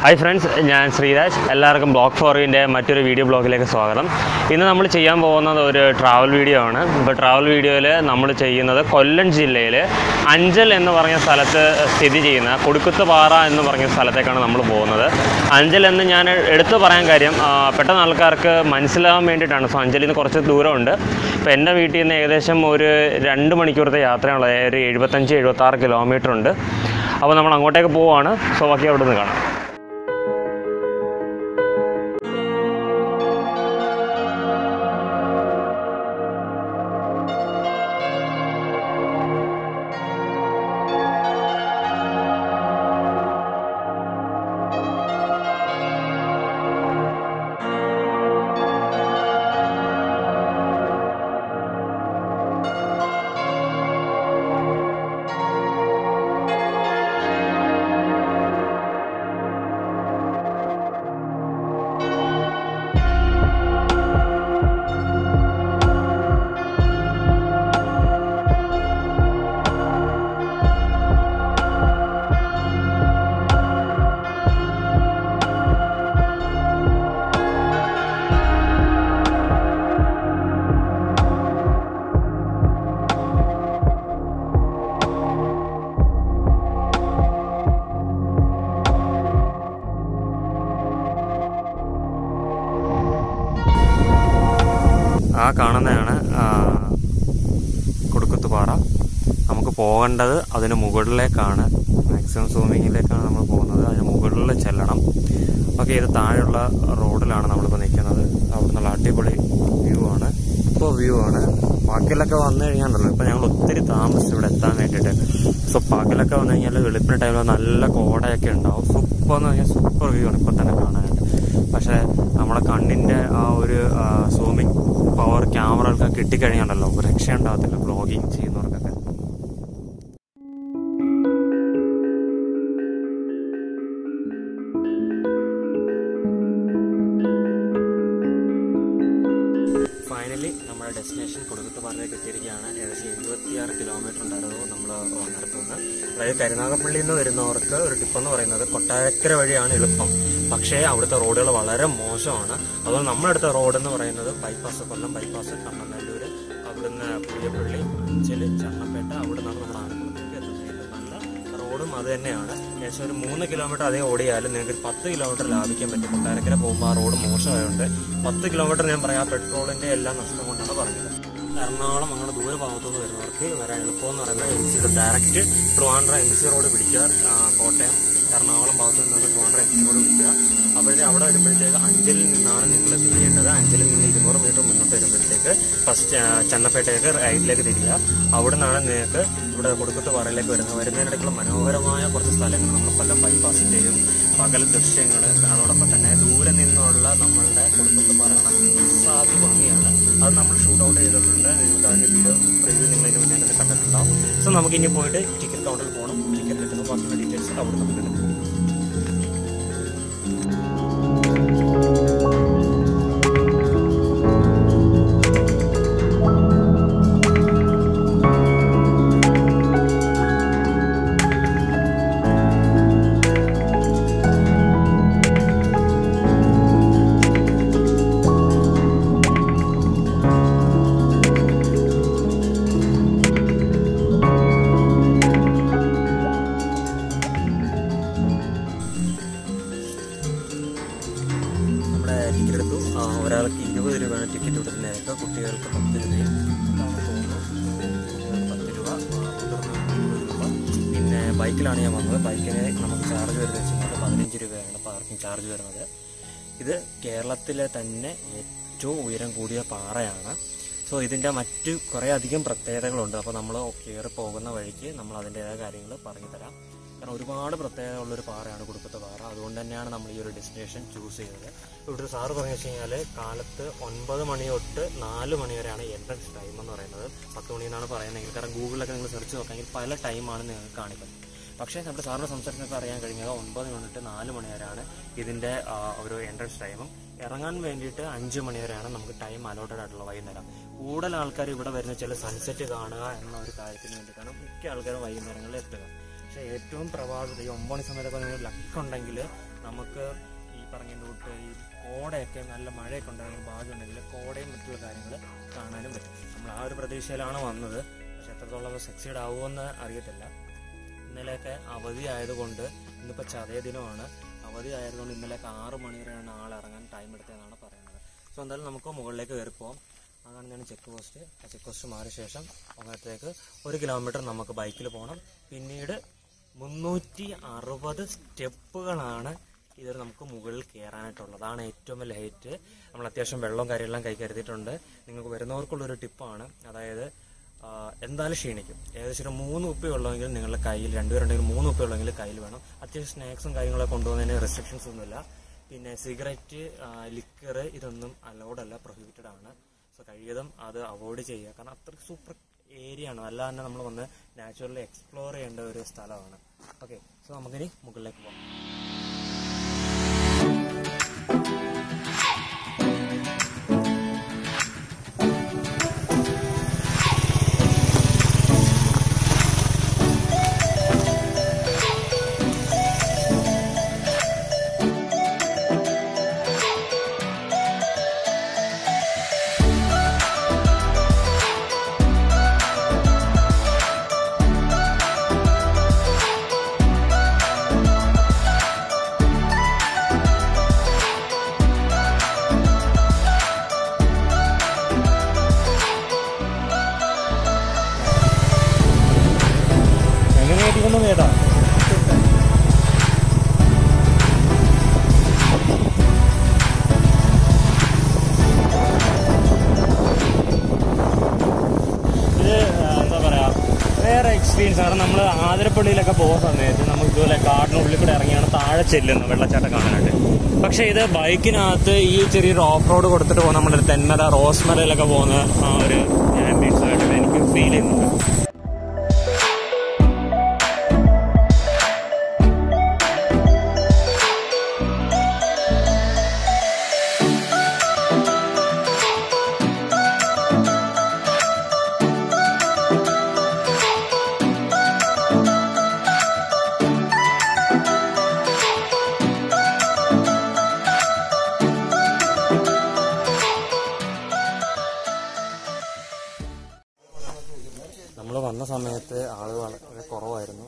Hi friends ഞാൻ ശ്രീരാജ് എല്ലാവർക്കും blog ഫോറിൻ്റെ മറ്റൊരു വീഡിയോ ബ്ലോഗിലേക്ക് സ്വാഗതം ഇന്ന് നമ്മൾ ചെയ്യാൻ പോകുന്നത് ഒരു ട്രാവൽ വീഡിയോ ആണ് ഇപ്പോൾ ട്രാവൽ വീഡിയോയിൽ നമ്മൾ ചെയ്യുന്നത് കൊല്ലം ജില്ലയിൽ അഞ്ചൽ എന്ന് പറഞ്ഞ സ്ഥലത്ത് സ്ഥിതി ചെയ്യുന്ന കൊടുക്കുത്ത് പാറ എന്ന് പറഞ്ഞ സ്ഥലത്തേക്കാണ് നമ്മൾ പോകുന്നത് അഞ്ചൽ എന്ന് ഞാൻ എടുത്തു പറയാൻ കാര്യം ആ, പെട്ടെന്ന് ആൾക്കാർക്ക് മനസ്സിലാവാൻ വേണ്ടിയിട്ടാണ് സോ അഞ്ചലിൽ നിന്ന് കുറച്ച് ദൂരമുണ്ട് ഇപ്പോൾ എൻ്റെ വീട്ടിൽ നിന്ന് ഏകദേശം ഒരു രണ്ട് മണിക്കൂറത്തെ യാത്രയുള്ളത് ഒരു എഴുപത്തഞ്ച് എഴുപത്താറ് കിലോമീറ്റർ ഉണ്ട് അപ്പോൾ നമ്മൾ അങ്ങോട്ടേക്ക് പോവുകയാണ് സോ ബാക്കി അവിടെ നിന്ന് കാണാം ആ കാണുന്നതാണ് ആ, കൊടുക്കുത്തുപാറ നമുക്ക് പോകേണ്ടത് അതിന് മുകളിലേക്കാണ് മാക്സിമം സൂമിങ്ങിലേക്കാണ് നമ്മൾ പോകുന്നത് അതിന് മുകളിൽ ചെല്ലണം ഓക്കെ ഇത് താഴെയുള്ള റോഡിലാണ് നമ്മളിപ്പോൾ നിൽക്കുന്നത് അവിടുന്നുള്ള അടിപൊളി വ്യൂ ആണ് ഇപ്പോൾ വ്യൂ ആണ് പാക്കിലൊക്കെ വന്നു കഴിഞ്ഞാണ്ടല്ലോ ഇപ്പോൾ ഞങ്ങൾ ഒത്തിരി താമസിച്ചു ഇവിടെ എത്താൻ വേണ്ടിയിട്ട് സോ പാക്കിലൊക്കെ വന്നു കഴിഞ്ഞാൽ വെളുപ്പിന് ടൈമിൽ നല്ല കോടയൊക്കെ ഉണ്ടാവും സൂപ്പർ എന്ന് പറഞ്ഞാൽ സൂപ്പർ വ്യൂ ആണ് ഇപ്പോൾ തന്നെ കാണാനായിട്ട് പക്ഷേ നമ്മുടെ കണ്ണിൻ്റെ ആ ഒരു സൂമിങ് പവർ ക്യാമറകൾക്ക് കിട്ടിക്കഴിഞ്ഞാണ്ടല്ലോ ഒരു രക്ഷ ഉണ്ടാകത്തില്ല ബ്ലോഗിങ് ചെയ്യുന്നവർക്കൊക്കെ ഫൈനലി നമ്മുടെ ഡെസ്റ്റിനേഷൻ കൊടുക്കത്തുപാറയിലേക്ക് എത്തിയിരിക്കുകയാണ് ഏകദേശം എഴുപത്തിയാറ് കിലോമീറ്റർ ഉണ്ടായിരുന്നു നമ്മൾ നടത്തുന്നത് അതായത് കരുനാഗപ്പള്ളിയിൽ നിന്ന് വരുന്നവർക്ക് ഒരു ടിപ്പ് എന്ന് പറയുന്നത് കൊട്ടാരക്കര വഴിയാണ് എളുപ്പം പക്ഷേ അവിടുത്തെ റോഡുകൾ വളരെ മോശമാണ് അതുകൊണ്ട് നമ്മളെടുത്ത റോഡ് എന്ന് പറയുന്നത് ബൈപ്പാസ് കൊല്ലം ബൈപ്പാസ് കണ്ണനല്ലൂർ അവിടുന്ന് പുതിയപ്പള്ളി അഞ്ചല് ചണ്ണപ്പേട്ട അവിടെ നിന്നാണ് നമ്മൾ ആനക്കുളത്തേക്ക് എത്തുന്നത് നല്ല റോഡും അത് തന്നെയാണ് ഏകദേശം ഒരു മൂന്ന് കിലോമീറ്റർ അതേ ഓടിയാലും നിങ്ങൾക്ക് ഒരു പത്ത് കിലോമീറ്റർ ലാഭിക്കാൻ പറ്റും കൊട്ടാരക്കര പോകുമ്പോൾ ആ റോഡ് മോശമായതുകൊണ്ട് പത്ത് കിലോമീറ്റർ ഞാൻ പറയാം പെട്രോളിന്റെ എല്ലാം നഷ്ടം കൊണ്ടാണ് പറഞ്ഞത് എറണാകുളം അങ്ങനെ ദൂര ഭാഗത്തുനിന്ന് വരുന്നവർക്ക് വരാൻ എളുപ്പമെന്ന് പറയുന്നത് M C direct Trivandrum M C road പിടിക്കുക ആ, കോട്ടയം എറണാകുളം ഭാഗത്ത് നിന്ന് ട്രിവാൻഡ്രം എം സി റോഡ് പിടിക്കുക അപ്പോഴത്തെ അവിടെ വരുമ്പോഴത്തേക്ക് അഞ്ചലിൽ നിന്നാണ് നിങ്ങൾ തിരിയേണ്ടത് അഞ്ചലിൽ നിന്ന് ഇരുന്നൂറ് മീറ്റർ മുന്നോട്ട് വരുമ്പോഴത്തേക്ക് ഫസ്റ്റ് ചന്നപ്പേട്ടയ്ക്ക് റൈറ്റിലേക്ക് തിരിയുക അവിടെ നിന്നാണ് നിങ്ങൾക്ക് ഇവിടെ കൊടുക്കത്ത് പാറയിലേക്ക് വരുന്നത് വരുന്നതിനിടയ്ക്കുള്ള മനോഹരമായ കുറച്ച് സ്ഥലങ്ങൾ നമ്മൾ കൊല്ലം ബൈപ്പാസിന്റെയും പകൽ ദൃശ്യങ്ങൾ അതോടൊപ്പം തന്നെ ദൂരെ നിന്നുള്ള നമ്മളുടെ കൊടുക്കത്ത് പാറ സാധു ഭംഗിയാണ് അത് നമ്മൾ ഷൂട്ട് ഔട്ട് ചെയ്തിട്ടുണ്ട് നിങ്ങൾക്ക് അതിന്റെ വീഡിയോ പ്രിവ്യൂ നിങ്ങൾ ഇതിന് മുന്നേ തന്നെ കണ്ടിട്ടുണ്ടാവും സോ നമുക്ക് ഇനി പോയിട്ട് ടിക്കറ്റ് കൗണ്ടറിൽ പോകണം ടിക്കറ്റ് എടുക്കുന്ന ബാക്കിയുള്ള ഡീറ്റെയിൽസ് അവിടെ നമുക്ക് എടുക്കാം നമ്മുടെ ടിക്കറ്റ് എടുത്തു ആ, ഒരാൾക്ക് ഇരുപത് രൂപയാണ് ടിക്കറ്റ് എടുക്കുന്ന നിരക്ക് കുട്ടികൾക്ക് പത്ത് രൂപയും ഇതാണ് തോന്നുന്നു കുട്ടികൾക്ക് പത്ത് രൂപ ആ, മുതിർന്നവർക്ക് ഇരുപത് രൂപ പിന്നെ ബൈക്കിലാണ് ഞാൻ വന്നത് ബൈക്കിന് നമുക്ക് ചാർജ് വരുന്നത് വെച്ചാൽ പതിനഞ്ച് രൂപയാണ് പാർക്കിംഗ് ചാർജ് വരുന്നത് ഇത് കേരളത്തിലെ തന്നെ ഏറ്റവും ഉയരം കൂടിയ പാറയാണ് സോ ഇതിൻ്റെ മറ്റ് കുറേ അധികം പ്രത്യേകതകളുണ്ട് അപ്പോൾ നമ്മൾ കയറി പോകുന്ന വഴിക്ക് നമ്മൾ അതിൻ്റെതായ കാര്യങ്ങൾ പറഞ്ഞു തരാം കാരണം ഒരുപാട് പ്രത്യേകത ഉള്ളൊരു പാറയാണ് കുടുക്കത്തെ പാറ അതുകൊണ്ട് തന്നെയാണ് നമ്മൾ ഈ ഒരു ഡെസ്റ്റിനേഷൻ ചൂസ് ചെയ്തത് ഇവിടുത്തെ സാറ് പറഞ്ഞു വെച്ച് കഴിഞ്ഞാൽ കാലത്ത് ഒൻപത് മണി തൊട്ട് നാല് മണി വരെയാണ് എൻട്രൻസ് ടൈം എന്ന് പറയുന്നത് പത്ത് മണി എന്നാണ് പറയുന്നത് കാരണം ഗൂഗിളിലൊക്കെ നിങ്ങൾ സെർച്ച് നോക്കാമെങ്കിൽ പല ടൈമാണ് നിങ്ങൾക്ക് കാണിക്കുന്നത് പക്ഷേ നമ്മുടെ സാറിന്റെ സംസാരത്തിനൊക്കെ അറിയാൻ കഴിഞ്ഞത് ഒൻപത് മണി തൊട്ട് നാല് മണി വരെയാണ് ഇതിന്റെ ആ, ഒരു എൻട്രൻസ് ടൈമും ഇറങ്ങാൻ വേണ്ടിയിട്ട് അഞ്ച് മണി വരെയാണ് നമുക്ക് ടൈം അലോട്ടഡ് ആയിട്ടുള്ള വൈകുന്നേരം കൂടുതൽ ആൾക്കാർ ഇവിടെ വരുന്ന ചില സൺസെറ്റ് കാണുക എന്ന ഒരു കാര്യത്തിന് വേണ്ടിയിട്ടാണ് മിക്ക ആൾക്കാരും വൈകുന്നേരങ്ങളിൽ എത്തുക പക്ഷേ ഏറ്റവും പ്രഭാതത്തിൽ ഈ ഒമ്പത് മണി സമയത്തൊക്കെ നിങ്ങൾ ലക്ക് ഉണ്ടെങ്കിൽ നമുക്ക് ഈ പറഞ്ഞ കൂട്ട് ഈ കോടയൊക്കെ നല്ല മഴയൊക്കെ ഉണ്ടാകുന്ന ഭാഗ്യമുണ്ടെങ്കിൽ കോടയും മറ്റുള്ള കാര്യങ്ങൾ കാണാനും പറ്റും നമ്മൾ ആ ഒരു പ്രതീക്ഷയിലാണ് വന്നത് പക്ഷെ എത്രത്തോളം സക്സീഡ് ആവുമെന്ന് അറിയത്തില്ല ഇന്നലെയൊക്കെ അവധി ആയതുകൊണ്ട് ഇന്നിപ്പോൾ ചതയ ദിനമാണ് അവധി ആയതുകൊണ്ട് ഇന്നലെയൊക്കെ ആറ് മണി വരെയാണ് ആൾ ഇറങ്ങാൻ ടൈം എടുത്തതെന്നാണ് പറയുന്നത് സോ എന്തായാലും നമുക്ക് മുകളിലേക്ക് കയറി പോകാം അതാണ് ഞാൻ ചെക്ക് പോസ്റ്റ് ആ ചെക്ക് പോസ്റ്റ് മാറിയ ശേഷം അങ്ങോട്ടേക്ക് ഒരു കിലോമീറ്റർ നമുക്ക് ബൈക്കിൽ പോകണം പിന്നീട് മുന്നൂറ്റി അറുപത് സ്റ്റെപ്പുകളാണ് ഇത് നമുക്ക് മുകളിൽ കയറാനായിട്ടുള്ളത് അതാണ് ഏറ്റവും വലിയ ഹൈറ്റ് നമ്മൾ അത്യാവശ്യം വെള്ളവും കാര്യമെല്ലാം കൈ കരുതിയിട്ടുണ്ട് നിങ്ങൾക്ക് വരുന്നവർക്കുള്ളൊരു ടിപ്പാണ് അതായത് ആ, എന്തായാലും ക്ഷീണിക്കും ഏകദേശം ഒരു മൂന്ന് ഉപ്പി ഉള്ളെങ്കിൽ നിങ്ങളുടെ കയ്യിൽ രണ്ടുപേരുണ്ടെങ്കിൽ മൂന്ന് ഉപ്പി ഉള്ളെങ്കിൽ കയ്യിൽ വേണം അത്യാവശ്യം സ്നാക്സും കാര്യങ്ങളൊക്കെ കൊണ്ടുപോകുന്നതിന് റെസ്ട്രിക്ഷൻസ് ഒന്നുമില്ല പിന്നെ സിഗരറ്റ് ലിക്കർ ഇതൊന്നും അലൗഡ് അല്ല പ്രൊഹിബിറ്റഡ് ആണ് സോ കഴിയതും അത് അവോയ്ഡ് ചെയ്യുക കാരണം അത്രയ്ക്ക് സൂപ്പർ ഏരിയ ആണ് അല്ല തന്നെ നമ്മൾ വന്ന് നാച്ചുറലി എക്സ്പ്ലോർ ചെയ്യേണ്ട ഒരു സ്ഥലമാണ് ഓക്കെ സോ നമുക്കിനി മുകളിലേക്ക് പോകാം എങ്ങനെയായിരിക്കുന്നു ചേട്ടാ ഇത് എന്താ പറയാ വേറെ എക്സ്പീരിയൻസ് കാരണം നമ്മൾ ആതിരപ്പള്ളിയിലൊക്കെ പോകുന്ന സമയത്ത് നമുക്ക് ഇതുപോലെ കാടിനുള്ളിൽ കൂടെ ഇറങ്ങിയാണ് താഴെ ചെല്ലുന്നത് വെള്ളച്ചാട്ടം കാണാനായിട്ട് പക്ഷേ ഇത് ബൈക്കിനകത്ത് ഈ ചെറിയൊരു ഓഫ് റോഡ് കൊടുത്തിട്ട് പോകുന്ന നമ്മുടെ തെന്മല റോസ്മലയിലൊക്കെ പോകുന്ന ആ ഒരു ആംബിയൻസ് ആയിട്ട് എനിക്ക് ഫീൽ ചെയ്യുന്നുണ്ട് നമ്മൾ വന്ന സമയത്ത് ആളുകൾ വളരെ കുറവായിരുന്നു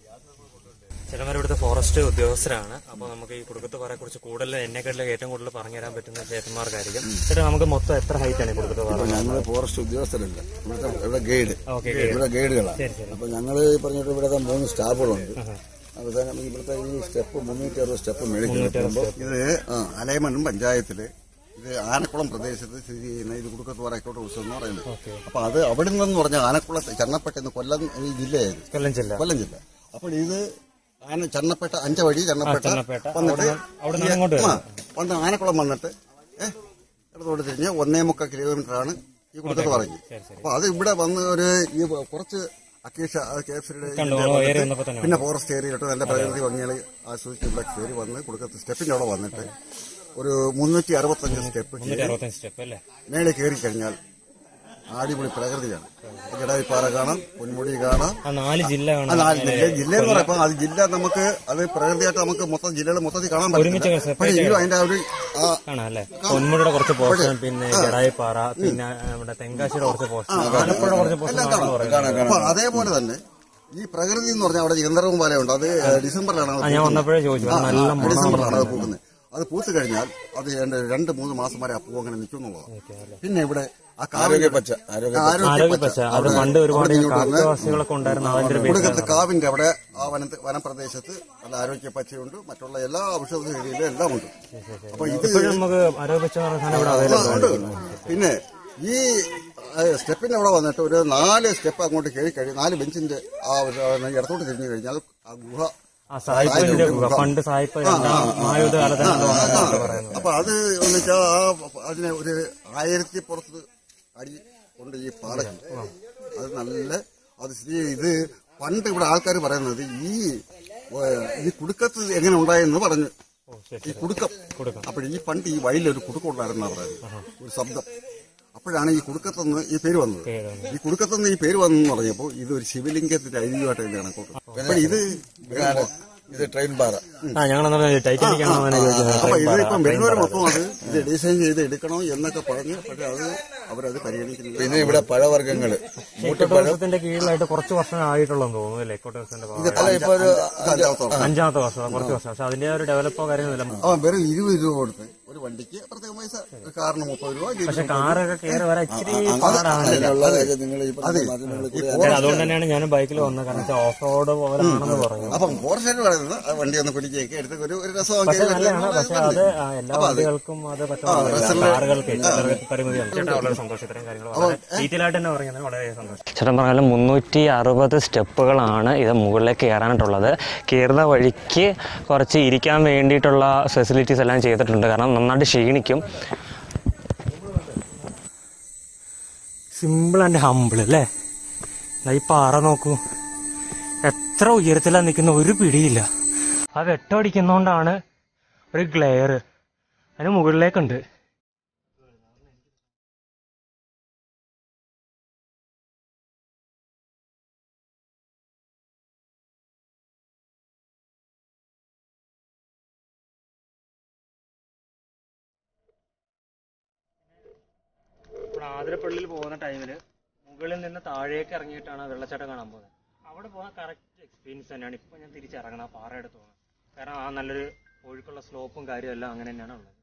ചിലവർ ഇവിടുത്തെ ഫോറസ്റ്റ് ഉദ്യോഗസ്ഥരാണ് അപ്പോൾ നമുക്ക് ഈ കുടുക്കത്തുപാറയെ കുറിച്ച് കൂടുതൽ എന്നെക്കാട്ടിലും ഏറ്റവും കൂടുതൽ പറഞ്ഞു തരാൻ പറ്റുന്ന ചേട്ടന്മാർക്കായിരിക്കും ചേട്ടാ നമുക്ക് മൊത്തം എത്ര ഹൈറ്റ് ആണ് ഈ കുടുക്കത്തുപാറ ഞങ്ങൾ ഫോറസ്റ്റ് ഉദ്യോഗസ്ഥരല്ല ഇവിടുത്തെ ഇവിടെ ഗൈഡ് ഓക്കെ ഇവിടെ ഗൈഡുകളാണ് ശരി ശരി അപ്പൊ ഞങ്ങള് പറഞ്ഞിട്ട് ഇവിടുത്തെ മൂന്ന് സ്റ്റാഫുകളുണ്ട് അവസാനം ഇവിടുത്തെ ഈ സ്റ്റെപ്പ് മുന്നൂറ്റി അറുപത് സ്റ്റെപ്പ് മേടിക്കുമ്പോൾ ഇത് ആ, അലൈമണ്ണും പഞ്ചായത്തില് ഇത് ആനക്കുളം പ്രദേശത്ത് സ്ഥിതി ചെയ്യുന്ന ഇത് കുടുക്കത്തോറയ്ക്കോട്ട് ഉത്സവം എന്ന് പറയുന്നത് അപ്പൊ അത് അവിടെ നിന്നെന്ന് പറഞ്ഞാൽ ആനക്കുളത്ത് ചണ്ണപ്പേട്ട കൊല്ലം ഈ ജില്ലയായത് കൊല്ലം ജില്ല കൊല്ലം ജില്ല അപ്പോൾ ഇത് ആന ചണ്ണപ്പേട്ട അഞ്ച വഴി ചണ്ണപ്പേട്ട ചണ്ണപ്പേട്ട. വന്നിട്ട് അവിടെ ഈ- നിന്ന് അങ്ങോട്ട് ആ, വന്ന് ആനക്കുളം വന്നിട്ട് ഏഹ് ഇടത്തോട്ട് തിരിഞ്ഞ് ഒന്നേ മുക്കാൽ കിലോമീറ്റർ ആണ് ഈ കുടുക്കത്ത് പറഞ്ഞു ശരി ശരി അപ്പൊ അത് ഇവിടെ വന്ന് ഒരു ഈ കുറച്ച് അക്കീഷ കേസരിയുടെ കണ്ടു ഓ, ഏറി വന്നപ്പോ തന്നെ പിന്നെ ഫോറസ്റ്റ് ഏരിയയിലോട്ട് നല്ല പ്രകൃതി ഭംഗികൾ ആസ്വദിച്ച് ഇവിടെ കയറി വന്ന് കൊടുക്കത്ത് സ്റ്റെപ്പിന്റെ അവിടെ വന്നിട്ട് ഒരു മുന്നൂറ്റി അറുപത്തഞ്ച് സ്റ്റെപ്പ് മുന്നൂറ്റി അറുപത്തഞ്ച് സ്റ്റെപ്പ് അല്ലേ മേലെ കയറി കഴിഞ്ഞാൽ അടിപൊളി പ്രകൃതിയാണ് ജഡായിപ്പാറ കാണാം പൊന്മുടി കാണാം ആ നാല് ജില്ല ആ കാണാം നാല് ജില്ല ജില്ല എന്ന് പറയുമ്പോൾ അത് ജില്ല നമുക്ക് അത് പ്രകൃതിയായിട്ട് നമുക്ക് മൊത്തം ജില്ലകൾ മൊത്തത്തിൽ കാണാൻ ഒരുമിച്ച് പറ്റില്ല separate പക്ഷേ എങ്കിലും അതിന്റെ ആ ഒരു ആ കാണാം അല്ലേ പൊന്മുടിയുടെ കുറച്ച് പോർഷൻ പിന്നെ ജടായിപ്പാറ പിന്നെ നമ്മുടെ തെങ്കാശിയുടെ കുറച്ച് പോർഷൻ ആലപ്പുഴ കുറച്ച് പോർഷൻ എല്ലാം കാണാം അപ്പൊ അതേപോലെ തന്നെ ഈ പ്രകൃതി എന്ന് പറഞ്ഞാൽ അവിടെ യന്ത്രവും പോലെയുണ്ട് അത് ഡിസംബറിലാണ് അത് ആ ഞാൻ വന്നപ്പോഴേ ചോദിച്ചു അത് നല്ല ആ, ഡിസംബറിലാണ് അത് പൂക്കുന്നത് അത് പൂത്ത് കഴിഞ്ഞാൽ അത് രണ്ട് രണ്ട് മൂന്ന് മാസം വരെ ആ പൂ അങ്ങനെ നിൽക്കും എന്നുള്ളതാണ് പിന്നെ ഇവിടെ ആ ആരോഗ്യ പച്ച ആരോഗ്യ പച്ച അത് പണ്ട് ഒരുപാട് കാട്ടുവാസികളൊക്കെ ഉണ്ടായിരുന്നു അതിന്റെ ഒരു പേര് കുടുക്കത്ത് കാവിന്റെ അവിടെ ആ വനത്ത് വനപ്രദേശത്ത് നല്ല ആരോഗ്യ പച്ചയുണ്ട് മറ്റുള്ള എല്ലാ ഔഷധ ചെടിയിലും എല്ലാം ഉണ്ട് അപ്പൊ ഇത് ഇപ്പോഴും നമുക്ക് ആരോഗ്യ പച്ച എന്ന് പറയുന്ന സാധനം ഇവിടെ അവൈലബിൾ ആണ് ഉണ്ട്. പിന്നെ ഈ സ്റ്റെപ്പിന്റെ അവിടെ വന്നിട്ട് ഒരു നാല് സ്റ്റെപ്പ് അങ്ങോട്ട് കയറി കഴിയും നാല് ബെഞ്ചിന്റെ ആ ഒരു ഇടത്തോട്ട് തിരിഞ്ഞു കഴിഞ്ഞാൽ ആ ഗുഹ ആ സായിപ്പിന്റെ ഗുഹ പണ്ട് സായിപ്പ് രണ്ടാം ആയുധ കാലത്താണ് പറയുന്നത് അപ്പൊ അത് എന്ന് വെച്ചാൽ ആ അതിനെ ഒരു ആയിരത്തി പുറത്ത് അടി കൊണ്ട് ഈ പാറയ്ക്ക് അത് നല്ല അത് സ്ഥിതി ഇത് പണ്ട് ഇവിടെ ആൾക്കാർ പറയുന്നത് ഈ ഏഹ്, ഈ കുടുക്കത്ത് എങ്ങനെ ഉണ്ടായെന്ന് പറഞ്ഞു ഓ ശരി ഈ കുടുക്കം കുടുക്കം. അപ്പോൾ ഈ പണ്ട് ഈ വയലിൽ ഒരു കുടുക്കം ഉണ്ടായിരുന്ന പറയുന്നത് ഒരു ശബ്ദം അപ്പോഴാണ് ഈ കുടുക്കത്തെന്ന് ഈ പേര് വന്നത് പേര് വന്നത്. ഈ കുടുക്കത്തെന്ന് ഈ പേര് വന്നെന്ന് പറഞ്ഞപ്പോൾ ഇത് ഒരു ശിവലിംഗത്തിന്റെ ഐതിഹ്യമായിട്ട് ഇതിന്റെ കണക്കോട്ട് അപ്പോൾ ഇത് ഇത് ട്രെയിൻ പാറ ആ ഞങ്ങൾ ടൈറ്റാനിക് ആണോ അങ്ങനെ ചോദിക്കുന്നത് അപ്പൊ ട്രെയിൻ ഇത് പാറ. ഇപ്പം വരുന്നവർ മൊത്തം അത് ഇത് ഡിസൈൻ ചെയ്ത് എടുക്കണം എന്നൊക്കെ പറഞ്ഞ് പക്ഷെ അത് അവരത് പരിഗണിക്കുന്നില്ല പിന്നെ ഇവിടെ പഴവർഗ്ഗങ്ങള് എക്കോ ടൂറിസത്തിന്റെ കീഴിലായിട്ട് കുറച്ച് വർഷം ആയിട്ടുള്ളതെന്ന് തോന്നുന്നു അല്ലേ എക്കോ ടൂറിസത്തിന്റെ ഭാഗമായിട്ട്. അല്ല ഇപ്പൊ ഒരു അഞ്ചാമത്തെ വർഷം കുറച്ച് വർഷം പക്ഷെ അതിന്റെ ഒരു ഡെവലപ്പോ കാര്യമൊന്നുമില്ല ആ വെറും ഇരുപത് രൂപ കൊടുത്ത് ഒരു വണ്ടിക്ക് പ്രത്യേക പൈസ ഒരു കാറിന് മുപ്പത് രൂപ ജീപ്പിന് പക്ഷെ കാറൊക്കെ കയറി വരാൻ ഇച്ചിരി അത് പാടാണ് അതിനുള്ള നിങ്ങൾ ഈ പറഞ്ഞ മാധ്യമങ്ങളിൽ കൂടി ഞാൻ അതുകൊണ്ട് തന്നെയാണ് ഞാൻ ബൈക്കിൽ വന്നത് കാരണം വെച്ചാൽ ഓഫ് റോഡ് പോലാണെന്ന് പറഞ്ഞു അപ്പം ഫോറസ്റ്റ് പറയുന്നത് ആ വണ്ടി ഒന്ന് പിടിച്ചേക്ക് എടുത്ത് ഒരു ഒരു രസമാക്കി പക്ഷെ നല്ലതാണ് പക്ഷെ അത് ആ, എല്ലാ വണ്ടികൾക്കും അത് പറ്റുന്നില്ല കാറുകൾക്ക് ചിലർക്ക് പരിമിതിയുണ്ട് ചേട്ടാ വളരെ സന്തോഷം ഇത്രയും കാര്യങ്ങൾ വളരെ ഡീറ്റെയിൽ ആയിട്ട് തന്നെ പറയുന്നത് വളരെ സന്തോഷം ചേട്ടൻ പറഞ്ഞാലും മുന്നൂറ്റി അറുപത് സ്റ്റെപ്പുകളാണ് ഇത് മുകളിലേക്ക് കയറാനായിട്ടുള്ളത് കയറുന്ന വഴിക്ക് കുറച്ച് ഇരിക്കാൻ വേണ്ടിയിട്ടുള്ള ഫെസിലിറ്റീസ് എല്ലാം ചെയ്തിട്ടുണ്ട് കാരണം നന്നായിട്ട് ക്ഷീണിക്കും സിമ്പിൾ ആൻഡ് ഹമ്പിൾ അല്ലേ ദാ ഈ പാറ നോക്കൂ എത്ര ഉയരത്തിലാണ് നിൽക്കുന്ന ഒരു പിടിയില്ല ആ വെട്ടമടിക്കുന്നോണ്ടാണ് ഒരു ഗ്ലെയർ അതിന് മുകളിലേക്കുണ്ട് ഇവിടെ ആതിരപ്പള്ളിയിൽ പോകുന്ന ടൈമിൽ മുകളിൽ നിന്ന് താഴേക്ക് ഇറങ്ങിയിട്ടാണ് വെള്ളച്ചാട്ടം കാണാൻ പോകുന്നത് അവിടെ പോകാൻ കറക്റ്റ് എക്സ്പീരിയൻസ് തന്നെയാണ് ഇപ്പോൾ ഞാൻ തിരിച്ചിറങ്ങണം ആ പാറയുടെ തോന്നുന്നത് കാരണം ആ നല്ലൊരു ഒഴുക്കുള്ള സ്ലോപ്പും കാര്യവും എല്ലാം അങ്ങനെ തന്നെയാണ് ഉള്ളത്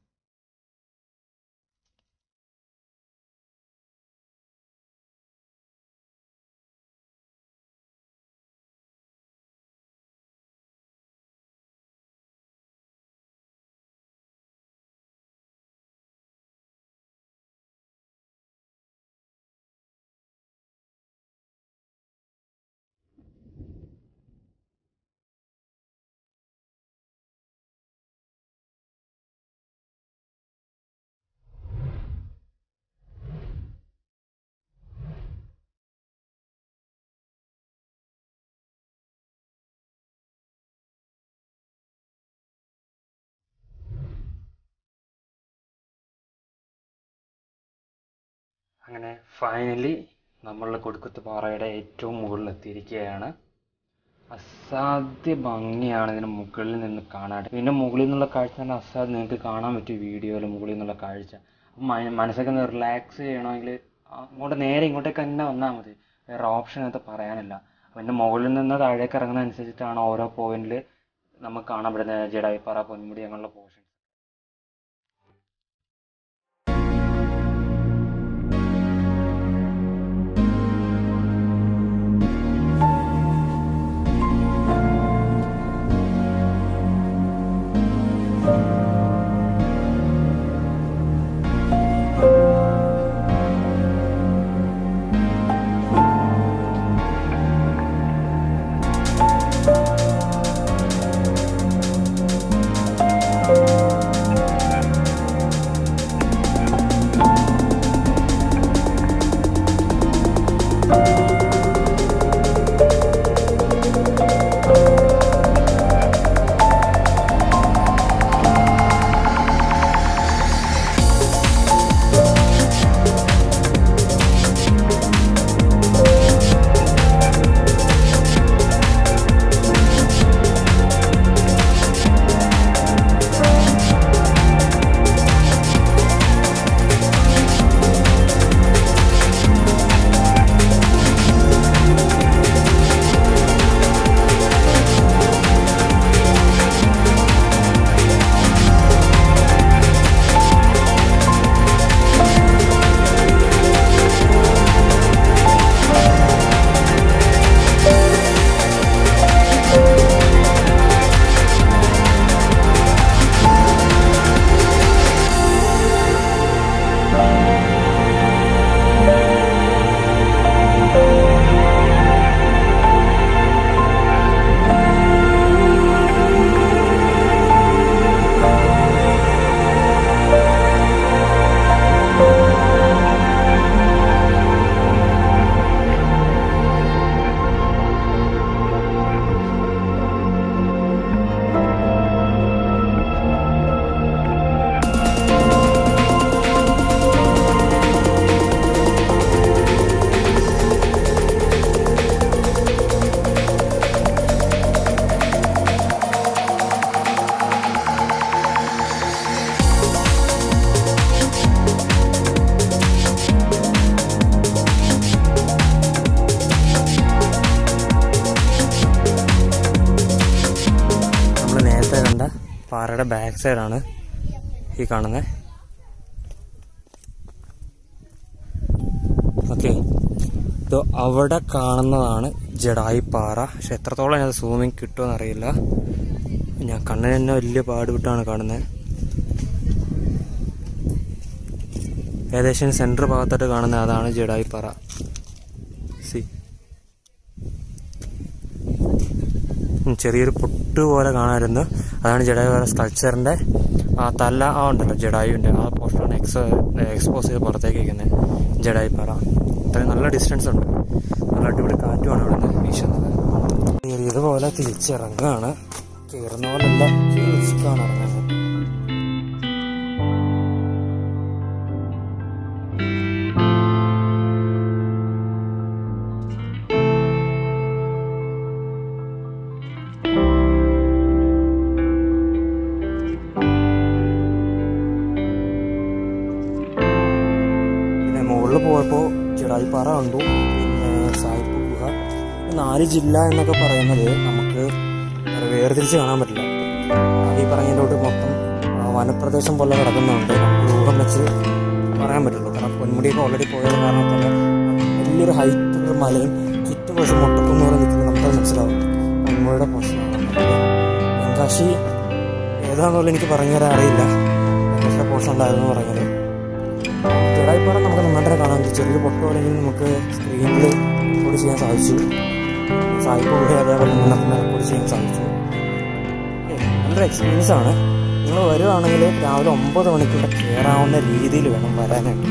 അങ്ങനെ ഫൈനലി നമ്മൾ കൊടുക്കത്ത് പാറയുടെ ഏറ്റവും മുകളിൽ എത്തിയിരിക്കുകയാണ് അസാധ്യ ഭംഗിയാണ് ഇതിന് മുകളിൽ നിന്ന് കാണാൻ ഇതിൻ്റെ മുകളിൽ നിന്നുള്ള കാഴ്ച തന്നെ അസാധ്യം നിങ്ങൾക്ക് കാണാൻ പറ്റും വീഡിയോയിൽ മുകളിൽ നിന്നുള്ള കാഴ്ച അപ്പം മന- മനസ്സൊക്കെ ഒന്ന് റിലാക്സ് ചെയ്യണമെങ്കിൽ അങ്ങോട്ട് നേരെ ഇങ്ങോട്ടേക്ക് തന്നെ വന്നാൽ മതി വേറെ ഓപ്ഷൻ അത് പറയാനില്ല അപ്പം എൻ്റെ മുകളിൽ നിന്ന് താഴേക്ക് ഇറങ്ങുന്ന അനുസരിച്ചിട്ടാണ് ഓരോ പോയിന്റിൽ നമുക്ക് കാണാൻ പറ്റുന്നത് ജഡായിപ്പാറ പൊന്മുടി അങ്ങനെയുള്ള പോർഷൻ Thank പാറയുടെ ബാക്ക് സൈഡാണ് ഈ കാണുന്നത് ഓക്കെ ഇത് അവിടെ കാണുന്നതാണ് ജഡായി പാറ പക്ഷെ എത്രത്തോളം ഞാൻ സൂമിങ് കിട്ടുമെന്ന് അറിയില്ല ഞാൻ കണ്ണിന് തന്നെ വലിയ പാടുവിട്ടാണ് കാണുന്നത് ഏകദേശം സെൻറ്റർ ഭാഗത്തായിട്ട് കാണുന്ന അതാണ് ജഡായി പാറ സി ഉം, ചെറിയൊരു പൊട്ട് പോലെ കാണാമായിരുന്നു അതാണ് ജഡായു പാറ സ്കൾച്ചറിൻ്റെ ആ തല ആ ഉണ്ടല്ലോ ജഡായുവിൻ്റെ ആ പോർഷനാണ് എക്സ് എക്സ്പോസ് ചെയ്ത് പുറത്തേക്ക് വയ്ക്കുന്നത് ജഡായി പാറ അത്രയും നല്ല ഡിസ്റ്റൻസ് ഉണ്ട് നല്ല അടിപൊളി കാറ്റുമാണ് അവിടെ നിന്ന് വീശുന്നത് ഇതുപോലെ തിരിച്ചിറങ്ങുകയാണ് കയറുന്ന പോലെയല്ല തിരിച്ചിട്ടാണ് ഇറങ്ങുന്നത് പിന്നെ മുകളിൽ പോയപ്പോൾ ചിറായിപ്പാറ കണ്ടു പിന്നെ സായിപ്പ് ഗുഹ ഈ നാല് ജില്ല എന്നൊക്കെ പറയുന്നത് നമുക്ക് വേർതിരിച്ച് കാണാൻ പറ്റില്ല അത് ഈ പറഞ്ഞതിലോട്ട് മൊത്തം ആ, വനപ്രദേശം പോലെ കിടക്കുന്നുണ്ട് നമുക്ക് ഊഹം വെച്ച് പറയാൻ പറ്റുള്ളൂ കാരണം പൊന്മുടിയൊക്കെ ഓൾറെഡി പോയത് കാരണത്തല്ല വലിയൊരു ഹൈറ്റുള്ള മലയും ചുറ്റുവശം മുട്ടക്കുന്ന് പോലെ നിൽക്കുന്നത് നമുക്കത് മനസ്സിലാവും പൊന്മുടിയുടെ പ്രശ്നമാണ് തെങ്കാശി ഏതാണെന്നുള്ള എനിക്ക് പറഞ്ഞു തരാൻ അറിയില്ല തെങ്കാശിയുടെ പോഷൻ ഉണ്ടായിരുന്നു പറഞ്ഞത് ജഡായിപ്പാറ നമുക്ക് നന്നായിട്ട് കാണാൻ പറ്റും ചെറിയൊരു പൊട്ട് പോലെങ്കിലും നമുക്ക് സ്ക്രീനിൽ റെക്കോർഡ് ചെയ്യാൻ സാധിച്ചു സായിപ്പ് കൂടെ അതേപോലെ നമുക്ക് റെക്കോർഡ് ചെയ്യാൻ സാധിച്ചു ഏയ് നല്ലൊരു എക്സ്പീരിയൻസ് ആണ് നിങ്ങൾ വരുവാണെങ്കിൽ രാവിലെ ഒമ്പത് മണിക്കൂടെ കയറാവുന്ന രീതിയിൽ വേണം വരാനായിട്ട്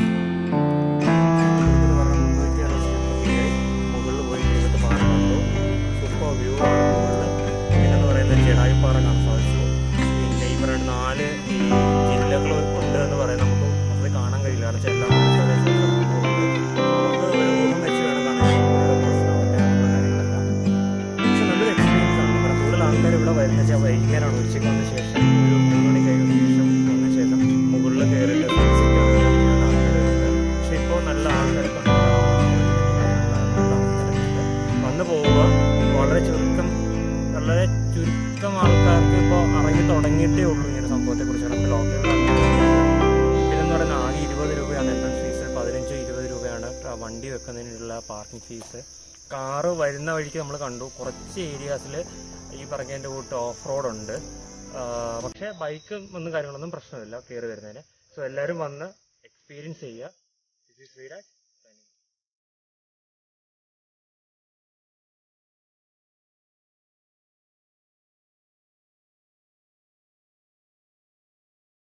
മുകളിൽ പോയി ഇരുന്നിട്ട് പാറ കണ്ടു സൂപ്പർ വ്യൂ ആണ് മുകളിൽ പിന്നെന്ന് പറയുന്നത് ജഡായിപ്പാറ കാണാൻ സാധിച്ചു പിന്നെ ഈ പറയുന്ന നാല് ഈ ജില്ലകൾ ഉണ്ട് എന്ന് പറയാൻ നമുക്ക് അത് കാണാൻ കഴിയില്ല കാരണം വെച്ചാൽ എല്ലാ പ്രദേശത്തും നമുക്ക് ഒരു ഊഹം വെച്ച് വേണം കാണാൻ ഓരോ പ്രശ്നമാവട്ടെ അങ്ങനെയുള്ള കാര്യങ്ങളല്ല പക്ഷെ നല്ലൊരു എക്സ്പീരിയൻസ് ആണ് ഇവിടെ കൂടുതൽ ആൾക്കാർ ഇവിടെ വരുന്ന വെച്ചാൽ വൈകുന്നേരമാണ് ഉച്ചയ്ക്ക് വന്ന ശേഷം ഒരു മൂന്ന് മണി കഴിഞ്ഞ ശേഷം വന്ന ശേഷം മുകളിൽ കയറിയിട്ട് sunset കാണാൻ ആൾക്കാർ വരുന്നത് പക്ഷെ ഇപ്പോൾ നല്ല ആൾക്കാരൊക്കെ ഉണ്ട്. നല്ല ആൾക്കാരൊക്കെ വന്നു പോവുക വളരെ ചുരുക്കം വളരെ ചുരുക്കം ആൾക്കാർക്ക് ഇപ്പോൾ അറിഞ്ഞു തുടങ്ങിയിട്ടേ ഉള്ളൂ ഇങ്ങനെ സംഭവത്തെ കുറിച്ച് ലോക്കൽ പിന്നെന്ന് പറയുന്നത് ആകെ ഇരുപത് രൂപയാണ് എൻട്രൻസ് ഫീസ് പതിനഞ്ച് ഇരുപത് രൂപയാണ് ആ വണ്ടി വെക്കുന്നതിനുള്ള പാർക്കിംഗ് ഫീസ് കാറ് വരുന്ന വഴിക്ക് നമ്മൾ കണ്ടു കുറച്ച് ഏരിയാസിൽ ഈ പറഞ്ഞതിൻ്റെ കൂട്ട് ഓഫ് റോഡ് ഉണ്ട് ആ, പക്ഷേ ബൈക്ക് ഒന്നും കാര്യങ്ങളൊന്നും പ്രശ്നമില്ല കയറി വരുന്നതിന് സോ എല്ലാവരും വന്ന് എക്സ്പീരിയൻസ് ചെയ്യുക ദിസ് ഈസ് ശ്രീരാജ്